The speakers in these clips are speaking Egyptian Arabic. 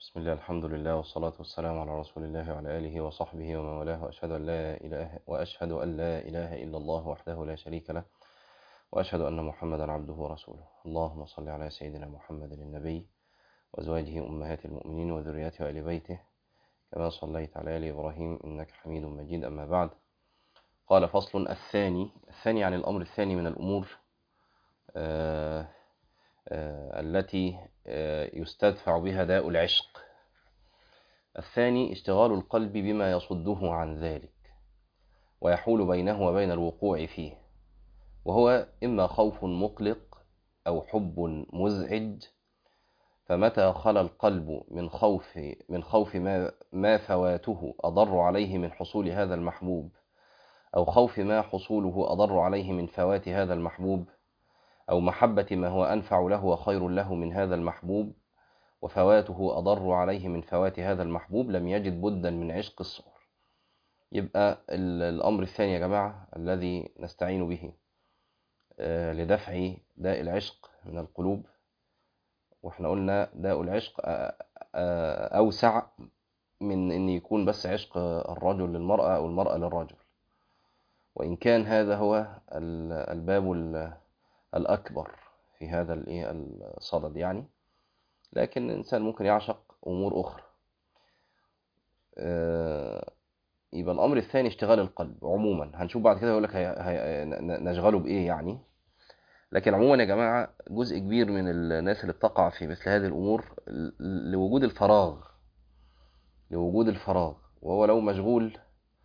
بسم الله الحمد لله والصلاة والسلام على رسول الله وعلى آله وصحبه ومن والاه وأشهد أن لا إله وأشهد أن لا إله إلا الله وحده لا شريك له وأشهد أن محمدا عبده ورسوله اللهم صل على سيدنا محمد النبي وأزواجه أمهات المؤمنين وذريته وآل بيته كما صليت على آل إبراهيم إنك حميد مجيد أما بعد قال فصل الثاني الثاني عن الأمر الثاني من الأمور آه آه التي آه يستدفع بها داء العشق الثاني اشتغال القلب بما يصده عن ذلك ويحول بينه وبين الوقوع فيه وهو إما خوف مقلق أو حب مزعج فمتى خلا القلب من خوف من خوف ما ما فواته أضر عليه من حصول هذا المحبوب أو خوف ما حصوله أضر عليه من فوات هذا المحبوب أو محبة ما هو أنفع له وخير له من هذا المحبوب وفواته أضر عليه من فوات هذا المحبوب لم يجد بدا من عشق الصور يبقى الأمر الثاني يا جماعة الذي نستعين به لدفع داء العشق من القلوب واحنا قلنا داء العشق أوسع من أن يكون بس عشق الرجل للمرأة أو المرأة للرجل وإن كان هذا هو الباب الأكبر في هذا الصدد يعني لكن الإنسان ممكن يعشق أمور أخرى يبقى الأمر الثاني اشتغال القلب عموما هنشوف بعد كده يقول لك نشغله بإيه يعني لكن عموما يا جماعة جزء كبير من الناس اللي بتقع في مثل هذه الأمور لوجود الفراغ لوجود الفراغ وهو لو مشغول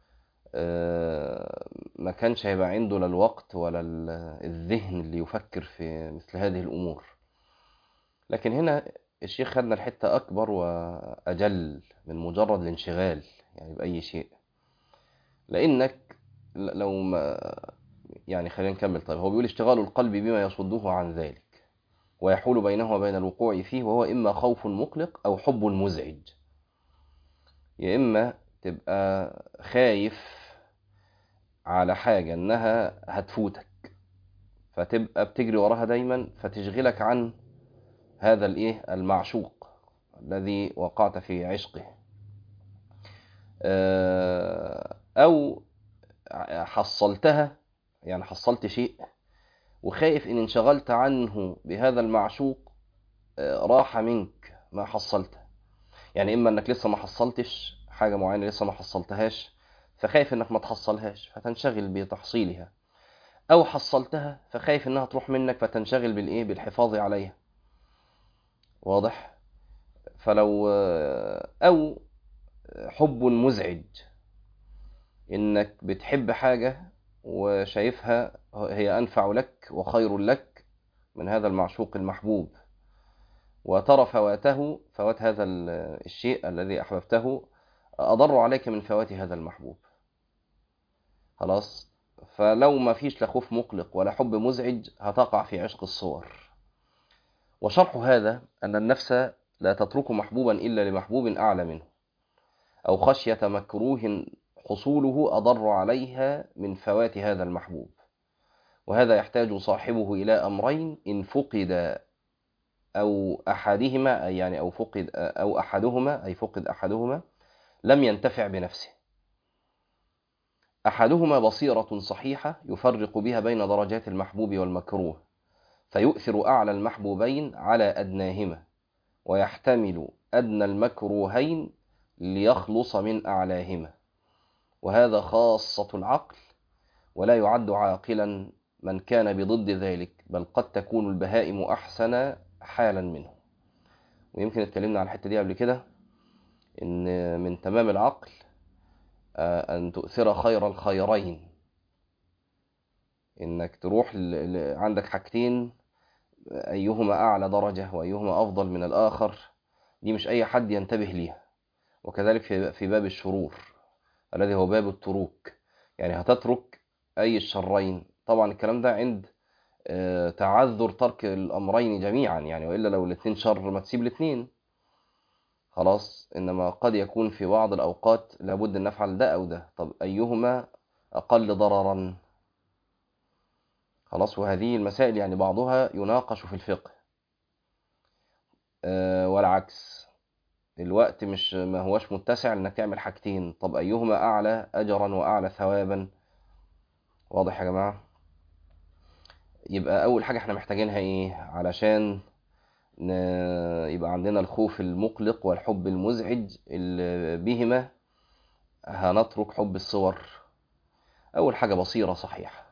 ما كانش هيبقى عنده لا الوقت ولا الذهن اللي يفكر في مثل هذه الأمور لكن هنا الشيخ خدنا الحتة أكبر وأجل من مجرد الانشغال يعني بأي شيء لأنك لو ما يعني خلينا نكمل طيب هو بيقول اشتغال القلب بما يصده عن ذلك ويحول بينه وبين الوقوع فيه وهو إما خوف مقلق أو حب مزعج يا إما تبقى خايف على حاجة إنها هتفوتك فتبقى بتجري وراها دايما فتشغلك عن هذا الايه المعشوق الذي وقعت في عشقه او حصلتها يعني حصلت شيء وخايف ان انشغلت عنه بهذا المعشوق راح منك ما حصلته يعني اما انك لسه ما حصلتش حاجة معينة لسه ما حصلتهاش فخايف انك ما تحصلهاش فتنشغل بتحصيلها او حصلتها فخايف انها تروح منك فتنشغل بالايه بالحفاظ عليها واضح فلو او حب مزعج انك بتحب حاجة وشايفها هي انفع لك وخير لك من هذا المعشوق المحبوب وترى فواته فوات هذا الشيء الذي احببته اضر عليك من فوات هذا المحبوب خلاص فلو ما فيش لا خوف مقلق ولا حب مزعج هتقع في عشق الصور وشرح هذا أن النفس لا تترك محبوبا إلا لمحبوب أعلى منه أو خشية مكروه حصوله أضر عليها من فوات هذا المحبوب وهذا يحتاج صاحبه إلى أمرين إن فقد أو أحدهما أي يعني أو فقد أو أحدهما أي فقد أحدهما لم ينتفع بنفسه أحدهما بصيرة صحيحة يفرق بها بين درجات المحبوب والمكروه فيؤثر أعلى المحبوبين على أدناهما ويحتمل أدنى المكروهين ليخلص من أعلاهما وهذا خاصة العقل ولا يعد عاقلا من كان بضد ذلك بل قد تكون البهائم أحسن حالا منه ويمكن اتكلمنا على الحتة دي قبل كده إن من تمام العقل أن تؤثر خير الخيرين إنك تروح عندك حاجتين أيهما أعلى درجة وأيهما أفضل من الآخر دي مش أي حد ينتبه ليها وكذلك في باب الشرور الذي هو باب التروك يعني هتترك أي الشرين طبعا الكلام ده عند تعذر ترك الأمرين جميعا يعني وإلا لو الاثنين شر ما تسيب الاثنين خلاص إنما قد يكون في بعض الأوقات لابد أن نفعل ده أو ده طب أيهما أقل ضررا خلاص وهذه المسائل يعني بعضها يناقش في الفقه والعكس الوقت مش ما هوش متسع انك تعمل حاجتين طب ايهما اعلى اجرا واعلى ثوابا واضح يا جماعه يبقى اول حاجه احنا محتاجينها ايه علشان ن... يبقى عندنا الخوف المقلق والحب المزعج اللي بهما هنترك حب الصور اول حاجه بصيره صحيحه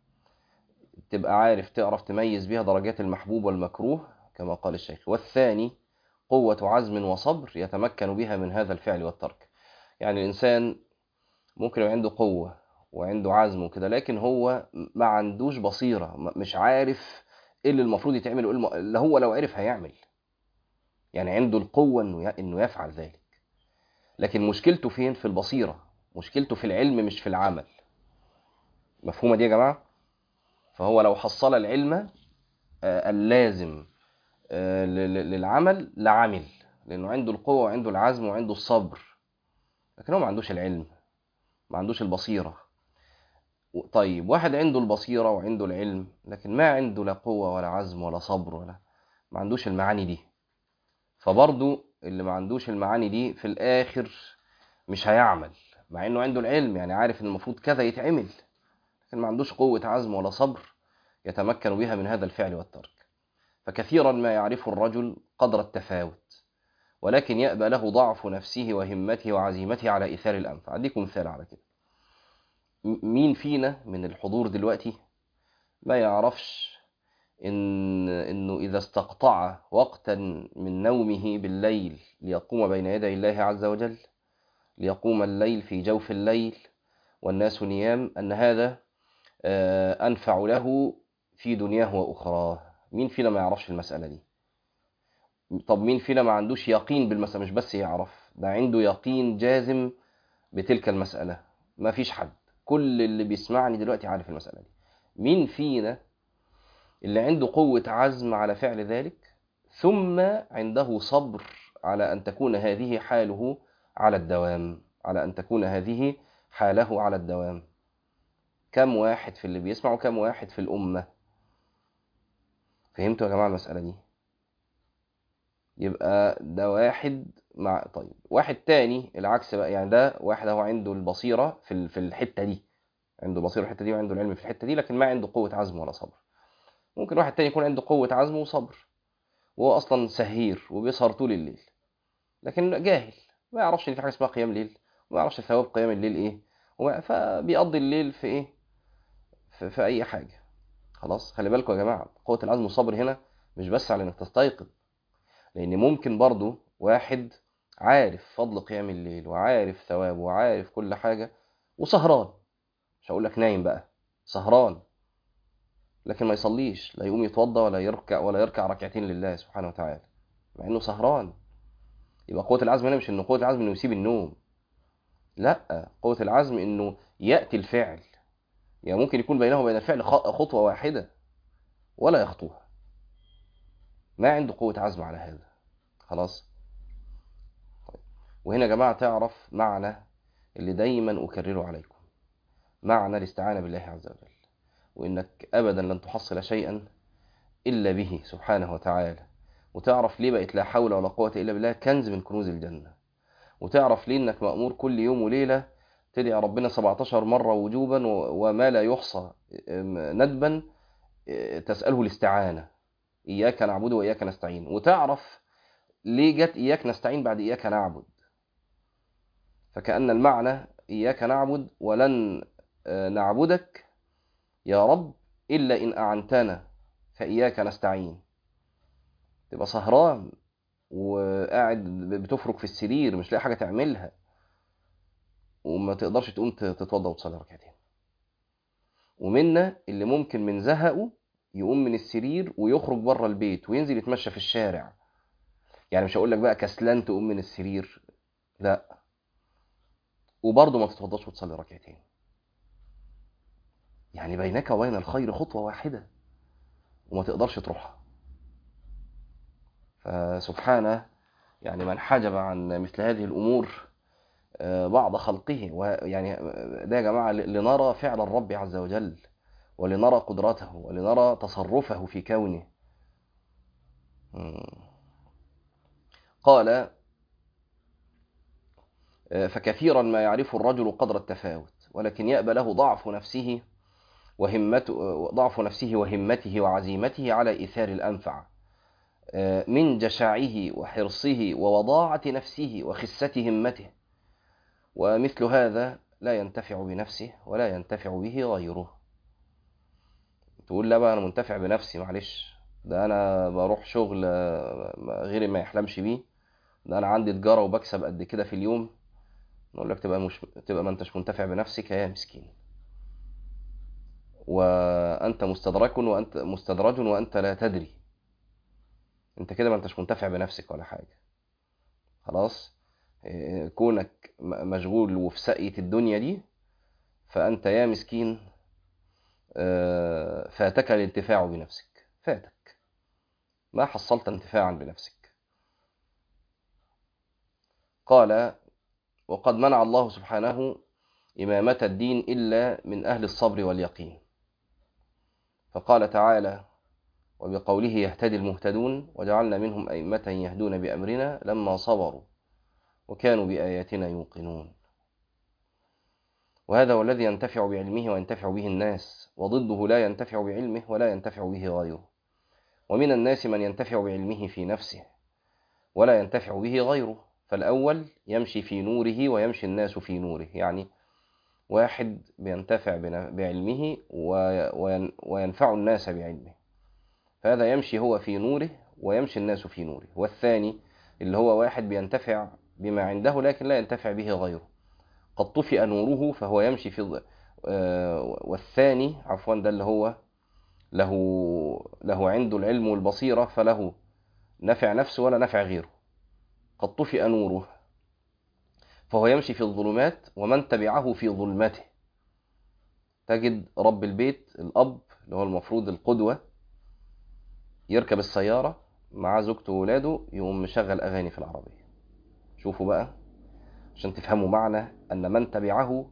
تبقى عارف تعرف تميز بيها درجات المحبوب والمكروه كما قال الشيخ والثاني قوة عزم وصبر يتمكن بها من هذا الفعل والترك يعني الإنسان ممكن يبقى عنده قوة وعنده عزم وكده لكن هو ما عندوش بصيرة مش عارف ايه اللي المفروض يتعمل وايه اللي هو لو عرف هيعمل يعني عنده القوة انه انه يفعل ذلك لكن مشكلته فين في البصيرة مشكلته في العلم مش في العمل مفهومة دي يا جماعة فهو لو حصل العلم اللازم للعمل لعمل لانه عنده القوة وعنده العزم وعنده الصبر لكن هو ما عندوش العلم ما عندوش البصيرة طيب واحد عنده البصيرة وعنده العلم لكن ما عنده لا قوة ولا عزم ولا صبر ولا ما عندوش المعاني دي فبرضو اللي ما عندوش المعاني دي في الآخر مش هيعمل مع انه عنده العلم يعني عارف ان المفروض كذا يتعمل لكن ما عندوش قوة عزم ولا صبر يتمكن بها من هذا الفعل والترك فكثيرا ما يعرف الرجل قدر التفاوت ولكن يأبى له ضعف نفسه وهمته وعزيمته على إيثار الأنفع أديكم مثال على كده مين فينا من الحضور دلوقتي ما يعرفش إن إنه إذا استقطع وقتا من نومه بالليل ليقوم بين يدي الله عز وجل ليقوم الليل في جوف الليل والناس نيام أن هذا أنفع له في دنياه وأخراه مين فينا ما يعرفش المسألة دي طب مين فينا ما عندوش يقين بالمسألة مش بس يعرف ده عنده يقين جازم بتلك المسألة ما فيش حد كل اللي بيسمعني دلوقتي عارف المسألة دي مين فينا اللي عنده قوة عزم على فعل ذلك ثم عنده صبر على أن تكون هذه حاله على الدوام على أن تكون هذه حاله على الدوام كم واحد في اللي بيسمع وكم واحد في الأمة فهمتوا يا جماعة المسألة دي يبقى ده واحد مع طيب واحد تاني العكس بقى يعني ده واحد هو عنده البصيرة في في الحتة دي عنده بصيرة في الحتة دي وعنده العلم في الحتة دي لكن ما عنده قوة عزم ولا صبر ممكن واحد تاني يكون عنده قوة عزم وصبر وهو أصلا سهير وبيسهر طول الليل لكن جاهل ما يعرفش إن في حاجة اسمها قيام ليل وما يعرفش ثواب قيام الليل إيه وما فبيقضي الليل في إيه في, في أي حاجة خلاص خلي بالكم يا جماعة قوة العزم والصبر هنا مش بس على إنك تستيقظ لأن ممكن برضو واحد عارف فضل قيام الليل وعارف ثوابه وعارف كل حاجة وسهران مش هقول لك نايم بقى سهران لكن ما يصليش لا يقوم يتوضى ولا يركع ولا يركع ركعتين لله سبحانه وتعالى مع انه سهران يبقى قوة العزم هنا مش انه قوة العزم انه يسيب النوم لا قوة العزم انه يأتي الفعل يعني ممكن يكون بينه وبين الفعل خطوة واحدة ولا يخطوها ما عنده قوة عزم على هذا خلاص طيب. وهنا يا جماعة تعرف معنى اللي دايما أكرره عليكم معنى الاستعانة بالله عز وجل وإنك أبدا لن تحصل شيئا إلا به سبحانه وتعالى وتعرف ليه بقت لا حول ولا قوة إلا بالله كنز من كنوز الجنة وتعرف ليه إنك مأمور كل يوم وليلة تدعي ربنا 17 مرة وجوبا وما لا يحصى ندبا تسأله الاستعانة إياك نعبد وإياك نستعين وتعرف ليه جت إياك نستعين بعد إياك نعبد فكأن المعنى إياك نعبد ولن نعبدك يا رب إلا إن أعنتنا فإياك نستعين تبقى سهران وقاعد بتفرك في السرير مش لاقي حاجة تعملها وما تقدرش تقوم تتوضى وتصلي ركعتين ومنا اللي ممكن من زهقه يقوم من السرير ويخرج بره البيت وينزل يتمشى في الشارع يعني مش هقول لك بقى كسلان تقوم من السرير لا وبرضه ما تتوضاش وتصلي ركعتين يعني بينك وبين الخير خطوة واحدة وما تقدرش تروحها فسبحانه يعني من حجب عن مثل هذه الأمور بعض خلقه ويعني ده يا جماعة لنرى فعل الرب عز وجل ولنرى قدرته ولنرى تصرفه في كونه قال فكثيرا ما يعرف الرجل قدر التفاوت ولكن يأبى له ضعف نفسه وهمته ضعف نفسه وهمته وعزيمته على إيثار الأنفع من جشعه وحرصه ووضاعة نفسه وخسة همته ومثل هذا لا ينتفع بنفسه ولا ينتفع به غيره تقول لا بقى أنا منتفع بنفسي معلش ده أنا بروح شغل غيري ما يحلمش بيه ده أنا عندي تجارة وبكسب قد كده في اليوم نقول لك تبقى مش تبقى ما انتش منتفع بنفسك يا مسكين وأنت مستدرك وأنت مستدرج وأنت لا تدري أنت كده ما أنتش منتفع بنفسك ولا حاجة خلاص كونك مشغول وفي سقية الدنيا دي فأنت يا مسكين فاتك الانتفاع بنفسك فاتك ما حصلت انتفاعا بنفسك قال وقد منع الله سبحانه إمامة الدين إلا من أهل الصبر واليقين فقال تعالى وبقوله يهتدي المهتدون وجعلنا منهم أئمة يهدون بأمرنا لما صبروا وكانوا بآياتنا يوقنون وهذا هو الذي ينتفع بعلمه وينتفع به الناس وضده لا ينتفع بعلمه ولا ينتفع به غيره ومن الناس من ينتفع بعلمه في نفسه ولا ينتفع به غيره فالأول يمشي في نوره ويمشي الناس في نوره يعني واحد بينتفع بعلمه وينفع الناس بعلمه فهذا يمشي هو في نوره ويمشي الناس في نوره والثاني اللي هو واحد بينتفع بما عنده لكن لا ينتفع به غيره قد طفئ نوره فهو يمشي في والثاني عفوا ده اللي هو له له عنده العلم والبصيرة فله نفع نفسه ولا نفع غيره قد طفئ نوره فهو يمشي في الظلمات ومن تبعه في ظلمته تجد رب البيت الأب اللي هو المفروض القدوة يركب السيارة مع زوجته وولاده يقوم مشغل أغاني في العربية شوفوا بقى عشان تفهموا معنى أن من تبعه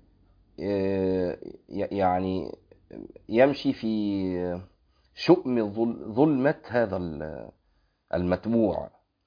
يعني يمشي في شؤم ظلمة هذا المتبوع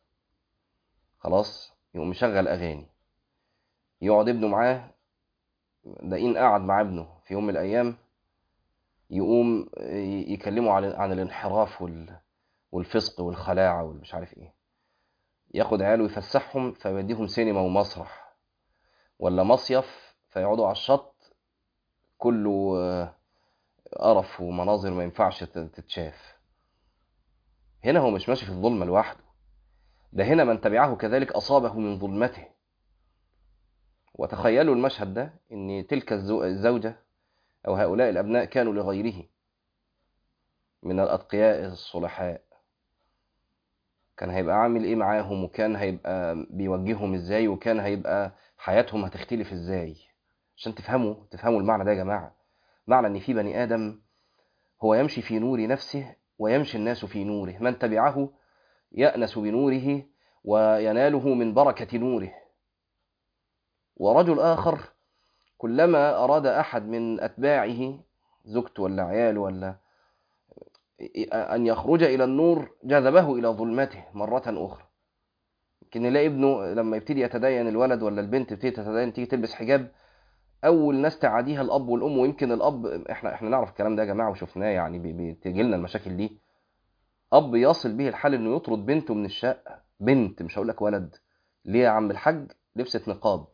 خلاص يقوم مشغل أغاني يقعد ابنه معاه ده إن قعد مع ابنه في يوم من الأيام يقوم يكلمه عن عن الانحراف والفسق والخلاعة والمش عارف إيه ياخد عياله يفسحهم فيوديهم سينما ومسرح ولا مصيف فيقعدوا على الشط كله قرف ومناظر ما ينفعش تتشاف هنا هو مش ماشي في الظلمة لوحده ده هنا من تبعه كذلك أصابه من ظلمته وتخيلوا المشهد ده ان تلك الزوجة او هؤلاء الابناء كانوا لغيره من الاتقياء الصلحاء كان هيبقى عامل ايه معاهم وكان هيبقى بيوجههم ازاي وكان هيبقى حياتهم هتختلف ازاي عشان تفهموا تفهموا المعنى ده يا جماعة معنى ان في بني ادم هو يمشي في نور نفسه ويمشي الناس في نوره من تبعه يأنس بنوره ويناله من بركة نوره ورجل آخر كلما أراد أحد من أتباعه زوجته ولا عياله ولا أن يخرج إلى النور جذبه إلى ظلمته مرة أخرى يمكن نلاقي ابنه لما يبتدي يتدين الولد ولا البنت تبتدي تتدين تيجي تلبس حجاب أول ناس تعاديها الأب والأم ويمكن الأب إحنا إحنا نعرف الكلام ده يا جماعة وشفناه يعني بتجي لنا المشاكل دي أب يصل به الحال إنه يطرد بنته من الشقة بنت مش هقول لك ولد ليه يا عم الحاج لبست نقاب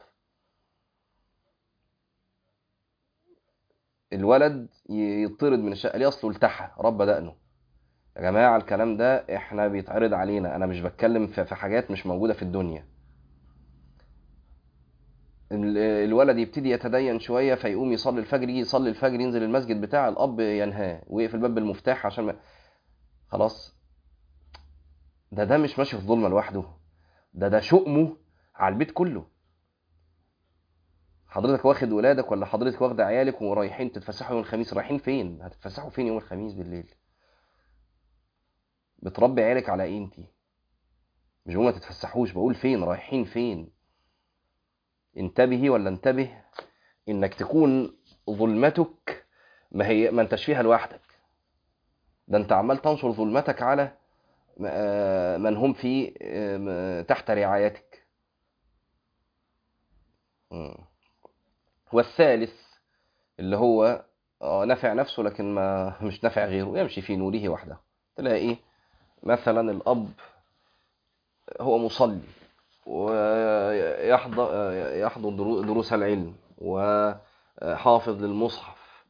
الولد يطرد من الشقه ليه اصله التحى رب دقنه يا جماعه الكلام ده احنا بيتعرض علينا انا مش بتكلم في حاجات مش موجوده في الدنيا الولد يبتدي يتدين شويه فيقوم يصلي الفجر يجي يصلي الفجر ينزل المسجد بتاع الاب ينهاه ويقفل الباب بالمفتاح عشان ما... خلاص ده ده مش ماشي في ظلمه لوحده ده ده شؤمه على البيت كله حضرتك واخد ولادك ولا حضرتك واخده عيالك ورايحين تتفسحوا يوم الخميس رايحين فين هتتفسحوا فين يوم الخميس بالليل بتربي عيالك على ايه انت مش بقول ما تتفسحوش بقول فين رايحين فين انتبهي ولا انتبه انك تكون ظلمتك ما هي ما انتش فيها لوحدك ده انت عمال تنشر ظلمتك على من هم في تحت رعايتك مم. والثالث اللي هو آه، نافع نفسه لكن ما مش نافع غيره يمشي في نوره وحده تلاقي مثلا الأب هو مصلي ويحضر يحضر درو- دروس العلم وحافظ للمصحف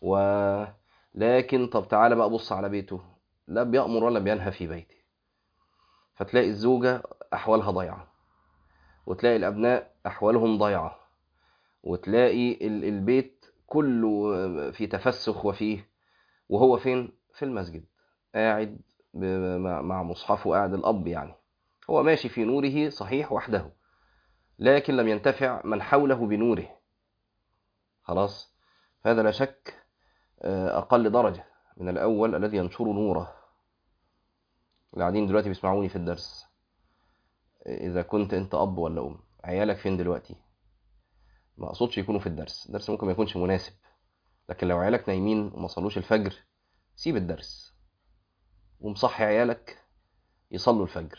ولكن طب تعالى بقى بص على بيته لا بيأمر ولا بينهى في بيته فتلاقي الزوجة أحوالها ضيعة وتلاقي الأبناء أحوالهم ضيعة وتلاقي ال- البيت كله في تفسخ وفيه وهو فين؟ في المسجد قاعد ب- مع مع مصحفه قاعد الأب يعني هو ماشي في نوره صحيح وحده لكن لم ينتفع من حوله بنوره خلاص هذا لا شك آه، أقل درجة من الأول الذي ينشر نوره اللي قاعدين دلوقتي بيسمعوني في الدرس إذا كنت أنت أب ولا أم عيالك فين دلوقتي ما أقصدش يكونوا في الدرس الدرس ممكن ما يكونش مناسب لكن لو عيالك نايمين وما صلوش الفجر سيب الدرس ومصحي عيالك يصلوا الفجر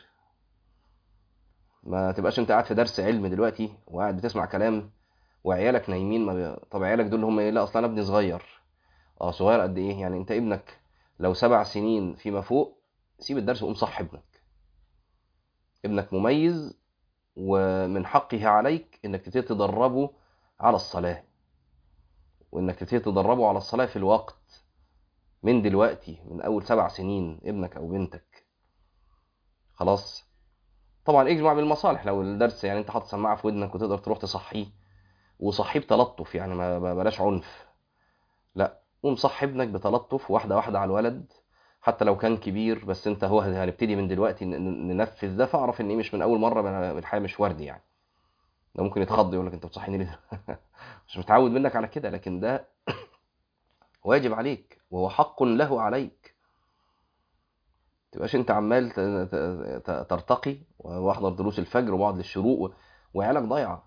ما تبقاش انت قاعد في درس علم دلوقتي وقاعد بتسمع كلام وعيالك نايمين ما بي... طب عيالك دول هم ايه لا اصلا انا ابني صغير اه صغير قد ايه يعني انت ابنك لو سبع سنين فيما فوق سيب الدرس وقوم صح ابنك ابنك مميز ومن حقه عليك انك تبتدي تدربه على الصلاة وانك تبتدي تدربه على الصلاة في الوقت من دلوقتي من اول سبع سنين ابنك او بنتك خلاص طبعا اجمع بالمصالح لو الدرس يعني انت حاطط سماعه في ودنك وتقدر تروح تصحيه وصحيه بتلطف يعني ما ما- بلاش عنف لا قوم صح ابنك بتلطف واحده واحده على الولد حتى لو كان كبير بس انت هو هنبتدي من دلوقتي ن- ن- ننفذ ده فاعرف ان ايه مش من اول مره من- الحياه مش وردي يعني ده ممكن يتخض يقول لك انت بتصحيني ليه مش متعود منك على كده لكن ده واجب عليك وهو حق له عليك تبقاش انت عمال ت- ت- ت- ترتقي واحضر دروس الفجر وبعد للشروق و- وعيالك ضايعه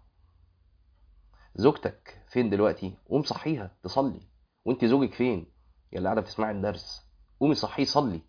زوجتك فين دلوقتي قوم صحيها تصلي وانت زوجك فين يا اللي قاعده بتسمعي الدرس قومي صحيه صلي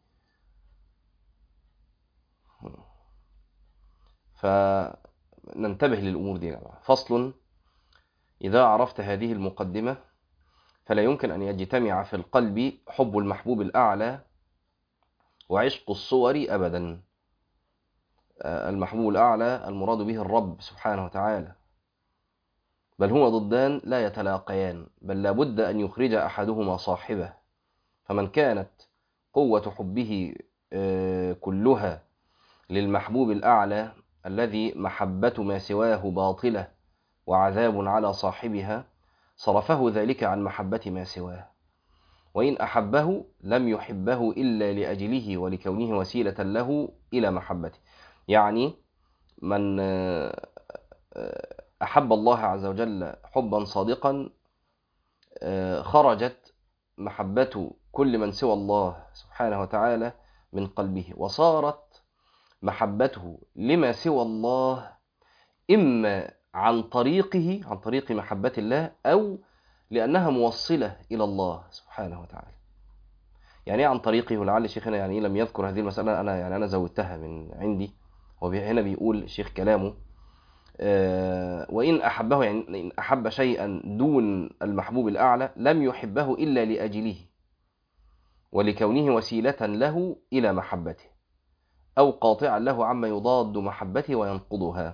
فننتبه للامور دي يا جماعه فصل اذا عرفت هذه المقدمه فلا يمكن ان يجتمع في القلب حب المحبوب الاعلى وعشق الصور ابدا آه، المحبوب الاعلى المراد به الرب سبحانه وتعالى بل هما ضدان لا يتلاقيان بل لابد أن يخرج أحدهما صاحبه فمن كانت قوة حبه آه، كلها للمحبوب الأعلى الذي محبة ما سواه باطلة وعذاب على صاحبها صرفه ذلك عن محبة ما سواه وإن أحبه لم يحبه إلا لأجله ولكونه وسيلة له إلى محبته يعني من آه، آه، أحب الله عز وجل حبا صادقا آه، خرجت محبة كل من سوى الله سبحانه وتعالى من قلبه وصارت محبته لما سوى الله إما عن طريقه عن طريق محبة الله أو لأنها موصلة إلى الله سبحانه وتعالى يعني إيه عن طريقه ولعل الشيخ هنا يعني إيه لم يذكر هذه المسألة أنا يعني أنا زودتها من عندي وهنا بيقول الشيخ كلامه آه، وإن أحبه يعني إن أحب شيئا دون المحبوب الأعلى لم يحبه إلا لأجله ولكونه وسيلة له إلى محبته أو قاطعا له عما يضاد محبته وينقضها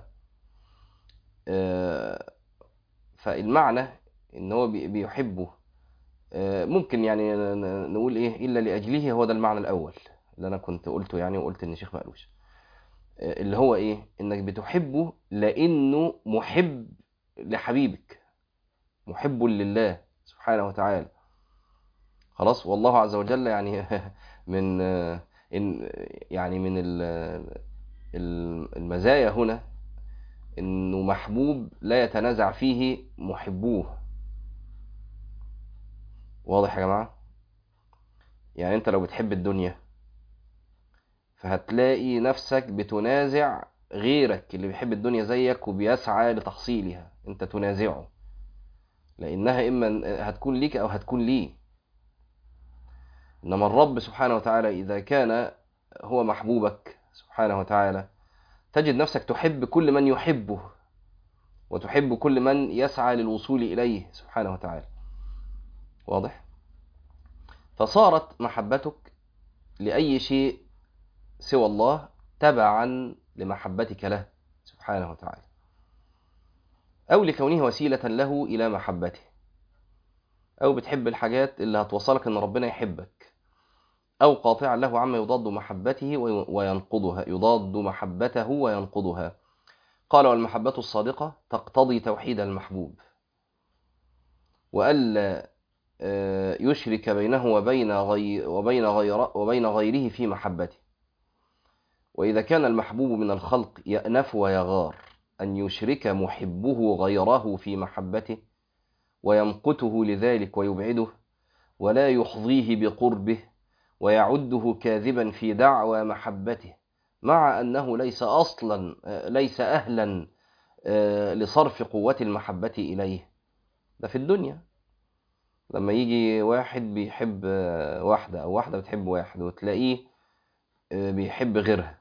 آه، فالمعنى إن هو بي- بيحبه آه، ممكن يعني ن- ن- نقول إيه إلا لأجله هو ده المعنى الأول اللي أنا كنت قلته يعني وقلت إن الشيخ ما قالوش آه، اللي هو إيه إنك بتحبه لأنه محب لحبيبك محب لله سبحانه وتعالى خلاص والله عز وجل يعني من آه، إن يعني من ال- ال- المزايا هنا انه محبوب لا يتنازع فيه محبوه واضح يا جماعة يعني انت لو بتحب الدنيا فهتلاقي نفسك بتنازع غيرك اللي بيحب الدنيا زيك وبيسعى لتحصيلها انت تنازعه لانها اما هتكون ليك او هتكون ليه انما الرب سبحانه وتعالى اذا كان هو محبوبك سبحانه وتعالى تجد نفسك تحب كل من يحبه وتحب كل من يسعى للوصول إليه سبحانه وتعالى واضح فصارت محبتك لأي شيء سوى الله تبعا لمحبتك له سبحانه وتعالى أو لكونه وسيلة له إلى محبته أو بتحب الحاجات اللي هتوصلك إن ربنا يحبك أو قاطعا له عما يضاد محبته وينقضها يضاد محبته وينقضها قال والمحبة الصادقة تقتضي توحيد المحبوب وألا يشرك بينه وبين, غي وبين, غير وبين غيره في محبته وإذا كان المحبوب من الخلق يأنف ويغار أن يشرك محبه غيره في محبته ويمقته لذلك ويبعده ولا يحظيه بقربه ويعده كاذبا في دعوى محبته مع أنه ليس أصلا ليس أهلا لصرف قوة المحبة إليه ده في الدنيا لما يجي واحد بيحب واحدة أو واحدة بتحب واحد وتلاقيه بيحب غيرها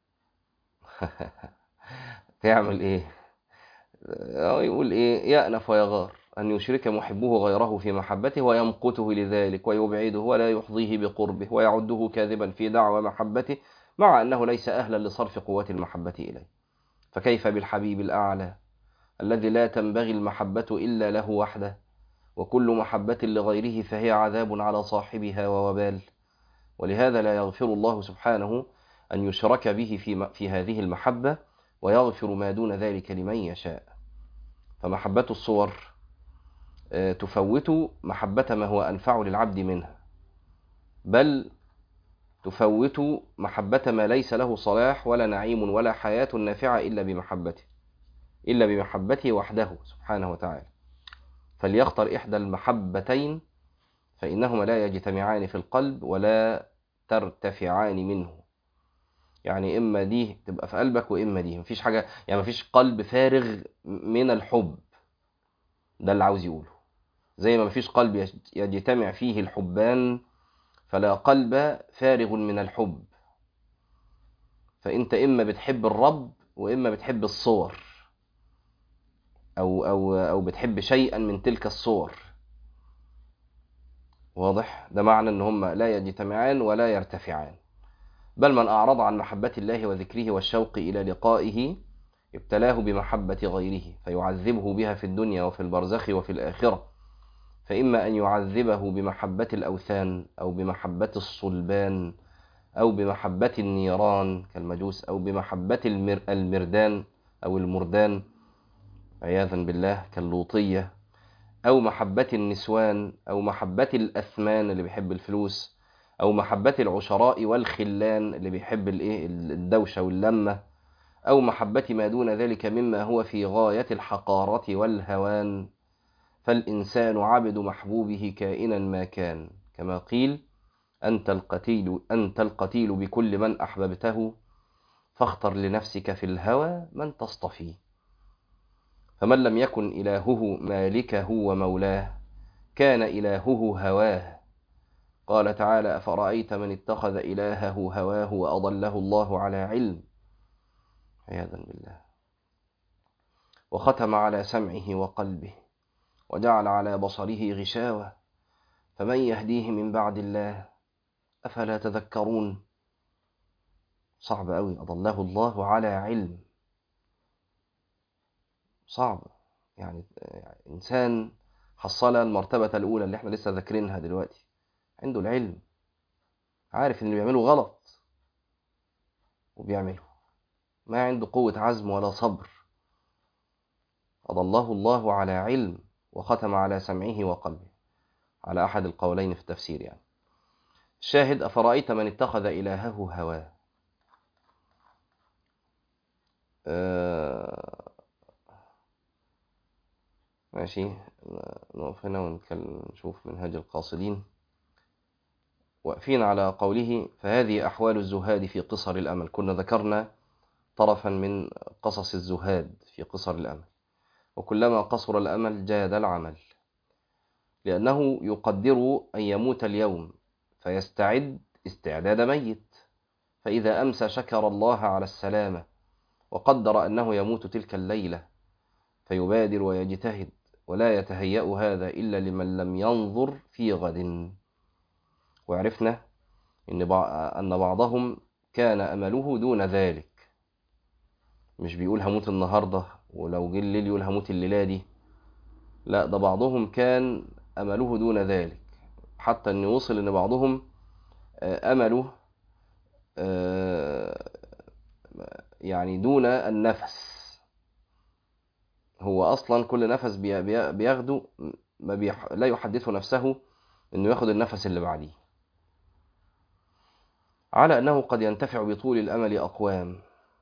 تعمل ايه يقول ايه يأنف ويغار أن يشرك محبه غيره في محبته ويمقته لذلك ويبعده ولا يحظيه بقربه ويعده كاذبا في دعوى محبته مع أنه ليس أهلا لصرف قوة المحبة إليه فكيف بالحبيب الأعلى الذي لا تنبغي المحبة إلا له وحده وكل محبة لغيره فهي عذاب على صاحبها ووبال ولهذا لا يغفر الله سبحانه أن يشرك به في, في هذه المحبة ويغفر ما دون ذلك لمن يشاء فمحبة الصور تفوت محبة ما هو أنفع للعبد منها بل تفوت محبة ما ليس له صلاح ولا نعيم ولا حياة نافعة إلا بمحبته إلا بمحبته وحده سبحانه وتعالى فليختر إحدى المحبتين فإنهما لا يجتمعان في القلب ولا ترتفعان منه يعني إما دي تبقى في قلبك وإما دي مفيش حاجة يعني مفيش قلب فارغ من الحب ده اللي عاوز يقوله زي ما مفيش قلب يجتمع فيه الحبان فلا قلب فارغ من الحب فأنت إما بتحب الرب وإما بتحب الصور أو, أو, أو بتحب شيئا من تلك الصور واضح ده معنى ان هم لا يجتمعان ولا يرتفعان بل من أعرض عن محبة الله وذكره والشوق إلى لقائه ابتلاه بمحبة غيره فيعذبه بها في الدنيا وفي البرزخ وفي الآخرة فإما أن يعذبه بمحبة الأوثان أو بمحبة الصلبان أو بمحبة النيران كالمجوس أو بمحبة المر المردان أو المردان عياذا بالله كاللوطية أو محبة النسوان أو محبة الأثمان اللي بيحب الفلوس أو محبة العشراء والخلان اللي بيحب الدوشة واللمة أو محبة ما دون ذلك مما هو في غاية الحقارة والهوان فالإنسان عبد محبوبه كائنا ما كان كما قيل أنت القتيل, أنت القتيل بكل من أحببته فاختر لنفسك في الهوى من تصطفي فمن لم يكن إلهه مالكه ومولاه كان إلهه هواه قال تعالى أفرأيت من اتخذ إلهه هواه وأضله الله على علم عياذا بالله وختم على سمعه وقلبه وجعل على بصره غشاوة فمن يهديه من بعد الله أفلا تذكرون صعب أوي أضله الله على علم صعب يعني إنسان حصل المرتبة الأولى اللي احنا لسه ذاكرينها دلوقتي عنده العلم عارف إن اللي بيعمله غلط وبيعمله ما عنده قوة عزم ولا صبر أضله الله على علم وختم على سمعه وقلبه على أحد القولين في التفسير يعني الشاهد أفرأيت من اتخذ إلهه هواه أه ماشي نقف هنا ونتكلم نشوف منهج القاصدين واقفين على قوله فهذه أحوال الزهاد في قصر الأمل كنا ذكرنا طرفا من قصص الزهاد في قصر الأمل وكلما قصر الأمل جاد العمل لأنه يقدر أن يموت اليوم فيستعد استعداد ميت فإذا أمسى شكر الله على السلامة وقدر أنه يموت تلك الليلة فيبادر ويجتهد ولا يتهيأ هذا إلا لمن لم ينظر في غد وعرفنا إن أن بعضهم كان أمله دون ذلك مش بيقول هموت النهاردة ولو جه الليل يقول هموت الليلة دي لا ده بعضهم كان أمله دون ذلك حتى أن وصل أن بعضهم أمله يعني دون النفس هو أصلا كل نفس بياخده ما بيح... لا يحدثه نفسه أنه ياخد النفس اللي بعديه على أنه قد ينتفع بطول الأمل أقوام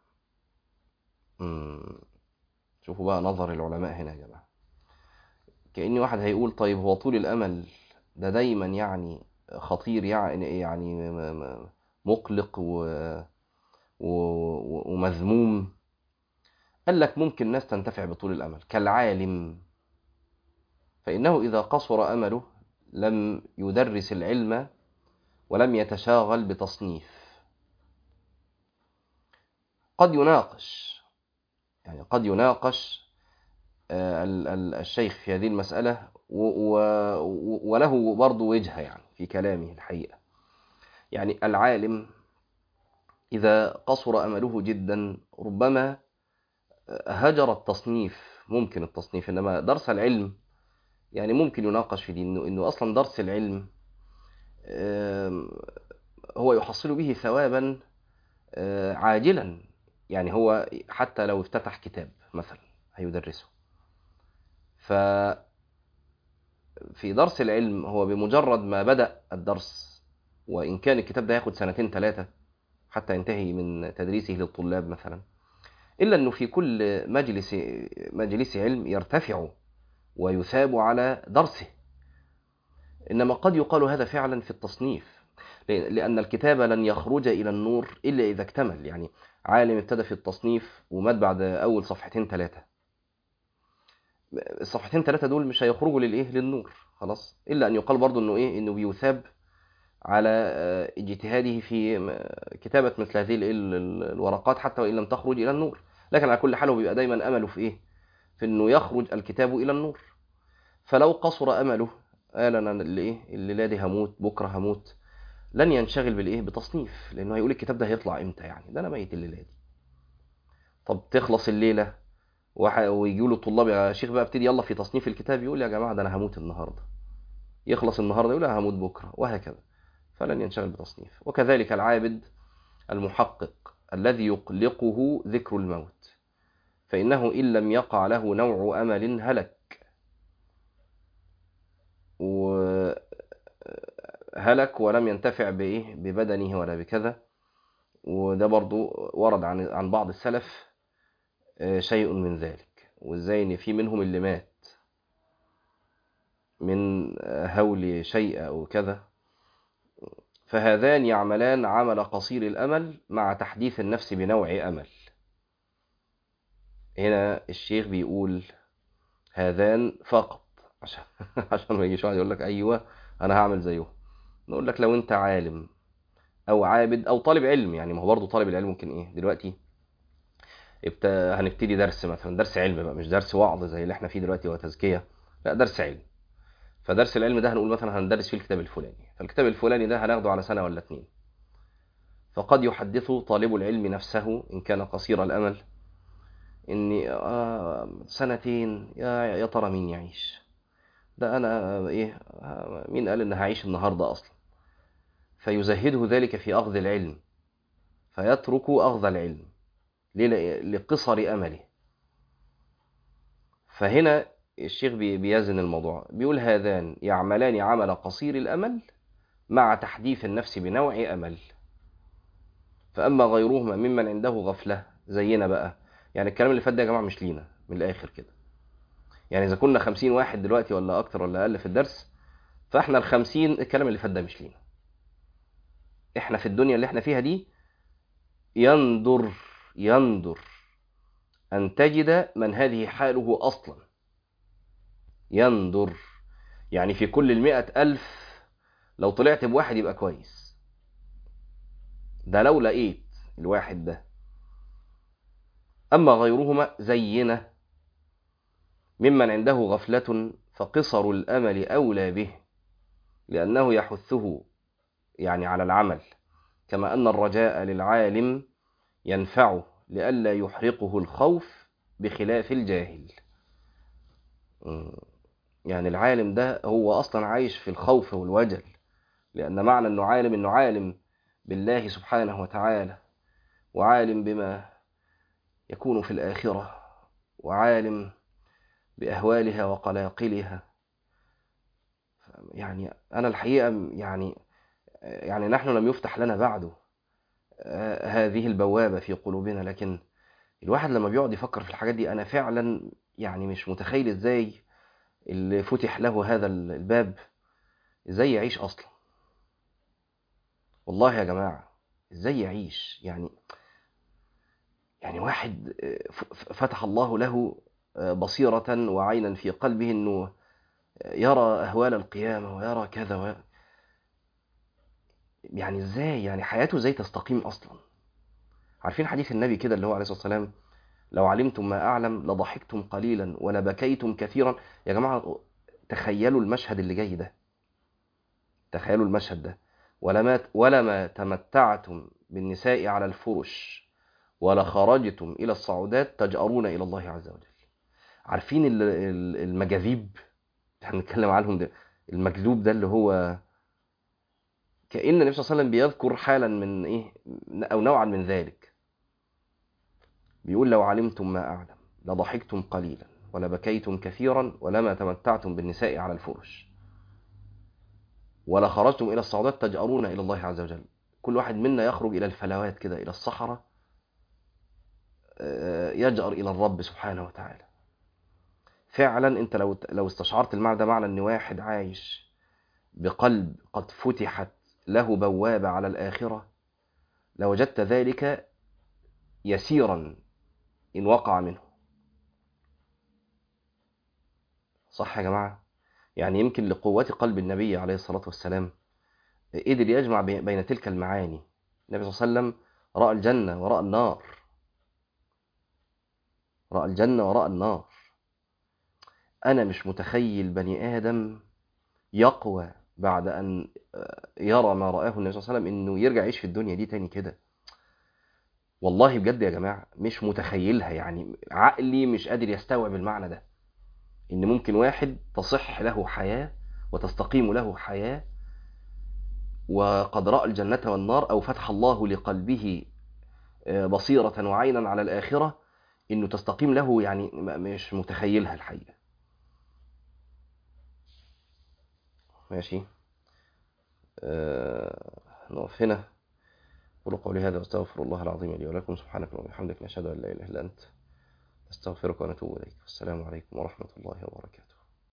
مم. شوفوا بقى نظر العلماء هنا يا جماعة كأن واحد هيقول طيب هو طول الأمل ده دايما يعني خطير يعني يعني مقلق و... و... ومذموم قال لك ممكن ناس تنتفع بطول الأمل كالعالم فإنه إذا قصر أمله لم يدرس العلم ولم يتشاغل بتصنيف قد يناقش يعني قد يناقش الشيخ في هذه المسألة وله برضه وجهة يعني في كلامه الحقيقة يعني العالم إذا قصر أمله جدا ربما هجر التصنيف ممكن التصنيف إنما درس العلم يعني ممكن يناقش في دي إنه, إنه أصلا درس العلم هو يحصل به ثوابا عاجلا يعني هو حتى لو افتتح كتاب مثلا هيدرسه ف في درس العلم هو بمجرد ما بدأ الدرس وإن كان الكتاب ده ياخد سنتين ثلاثة حتى ينتهي من تدريسه للطلاب مثلا إلا أنه في كل مجلس مجلس علم يرتفع ويثاب على درسه إنما قد يقال هذا فعلا في التصنيف لأن الكتاب لن يخرج إلى النور إلا إذا اكتمل يعني عالم ابتدى في التصنيف ومات بعد أول صفحتين ثلاثة الصفحتين ثلاثة دول مش هيخرجوا للإيه للنور خلاص إلا أن يقال برضو إنه إيه إنه بيثاب على اجتهاده في كتابة مثل هذه الورقات حتى وإن لم تخرج إلى النور لكن على كل حال هو بيبقى دايما أمله في إيه في إنه يخرج الكتاب إلى النور فلو قصر أمله قال أنا اللي إيه الليلة دي هموت بكرة هموت لن ينشغل بالإيه بتصنيف لأنه هيقول الكتاب ده هيطلع إمتى يعني ده أنا ميت الليلة دي طب تخلص الليلة ويجوا له طلاب يا شيخ بقى ابتدي يلا في تصنيف الكتاب يقول يا جماعة ده أنا هموت النهاردة يخلص النهاردة يقول أنا هموت بكرة وهكذا فلن ينشغل بتصنيف وكذلك العابد المحقق الذي يقلقه ذكر الموت فإنه إن لم يقع له نوع أمل هلك وهلك ولم ينتفع بإيه ببدنه ولا بكذا وده برضو ورد عن عن بعض السلف شيء من ذلك وازاي ان في منهم اللي مات من هول شيء او كذا فهذان يعملان عمل قصير الامل مع تحديث النفس بنوع امل هنا الشيخ بيقول هذان فقط عشان عشان ما يجيش واحد يقول لك ايوه انا هعمل زيه نقول لك لو انت عالم او عابد او طالب علم يعني ما هو برضه طالب العلم ممكن ايه دلوقتي ابت... هنبتدي درس مثلا درس علم بقى مش درس وعظ زي اللي احنا فيه دلوقتي هو تزكيه لا درس علم فدرس العلم ده هنقول مثلا هندرس فيه الكتاب الفلاني فالكتاب الفلاني ده هناخده على سنه ولا اتنين فقد يحدث طالب العلم نفسه ان كان قصير الامل اني آه سنتين يا يا ترى مين يعيش ده انا ايه مين قال ان هعيش النهارده اصلا فيزهده ذلك في اخذ العلم فيترك اخذ العلم ليه لقصر امله فهنا الشيخ بيزن الموضوع بيقول هذان يعملان عمل قصير الامل مع تحديث النفس بنوع امل فاما غيرهما ممن عنده غفله زينا بقى يعني الكلام اللي فات ده يا جماعه مش لينا من الاخر كده يعني اذا كنا خمسين واحد دلوقتي ولا اكتر ولا اقل في الدرس فاحنا الخمسين الكلام اللي فات ده مش لينا احنا في الدنيا اللي احنا فيها دي يندر يندر أن تجد من هذه حاله أصلا يندر يعني في كل المئة ألف لو طلعت بواحد يبقى كويس ده لو لقيت الواحد ده أما غيرهما زينا ممن عنده غفلة فقصر الأمل أولى به لأنه يحثه يعني على العمل كما أن الرجاء للعالم ينفعه لئلا يحرقه الخوف بخلاف الجاهل يعني العالم ده هو أصلا عايش في الخوف والوجل لأن معنى أنه عالم أنه عالم بالله سبحانه وتعالى وعالم بما يكون في الآخرة وعالم بأهوالها وقلاقلها يعني أنا الحقيقة يعني يعني نحن لم يفتح لنا بعد هذه البوابة في قلوبنا لكن الواحد لما بيقعد يفكر في الحاجات دي أنا فعلا يعني مش متخيل إزاي اللي فتح له هذا الباب إزاي يعيش أصلا والله يا جماعة إزاي يعيش يعني يعني واحد فتح الله له بصيرة وعينا في قلبه أنه يرى أهوال القيامة ويرى كذا و... يعني إزاي يعني حياته إزاي تستقيم أصلا عارفين حديث النبي كده اللي هو عليه الصلاة والسلام لو علمتم ما أعلم لضحكتم قليلا ولبكيتم كثيرا يا جماعة تخيلوا المشهد اللي جاي ده تخيلوا المشهد ده ولما ولما تمتعتم بالنساء على الفرش ولا خرجتم إلى الصعودات تجأرون إلى الله عز وجل عارفين المجاذيب هنتكلم عنهم ده المكذوب ده اللي هو كأن النبي صلى الله عليه وسلم بيذكر حالا من إيه أو نوعا من ذلك بيقول لو علمتم ما أعلم لضحكتم قليلا ولبكيتم كثيرا ولما تمتعتم بالنساء على الفرش ولا خرجتم إلى الصعودات تجأرون إلى الله عز وجل كل واحد منا يخرج إلى الفلوات كده إلى الصحراء يجأر إلى الرب سبحانه وتعالى فعلا انت لو لو استشعرت المعنى ده معنى ان واحد عايش بقلب قد فتحت له بوابة على الآخرة لوجدت ذلك يسيرا إن وقع منه صح يا جماعة يعني يمكن لقوة قلب النبي عليه الصلاة والسلام قدر يجمع بين تلك المعاني النبي صلى الله عليه وسلم رأى الجنة ورأى النار رأى الجنة ورأى النار أنا مش متخيل بني آدم يقوى بعد أن يرى ما رآه النبي صلى الله عليه وسلم إنه يرجع يعيش في الدنيا دي تاني كده والله بجد يا جماعة مش متخيلها يعني عقلي مش قادر يستوعب المعنى ده إن ممكن واحد تصح له حياة وتستقيم له حياة وقد رأى الجنة والنار أو فتح الله لقلبه بصيرة وعينا على الآخرة إنه تستقيم له يعني مش متخيلها الحقيقة ماشي آه نقف هنا قولوا قولي هذا واستغفر الله العظيم لي ولكم سبحانك اللهم وبحمدك نشهد ان لا اله الا انت نستغفرك ونتوب اليك والسلام عليكم ورحمه الله وبركاته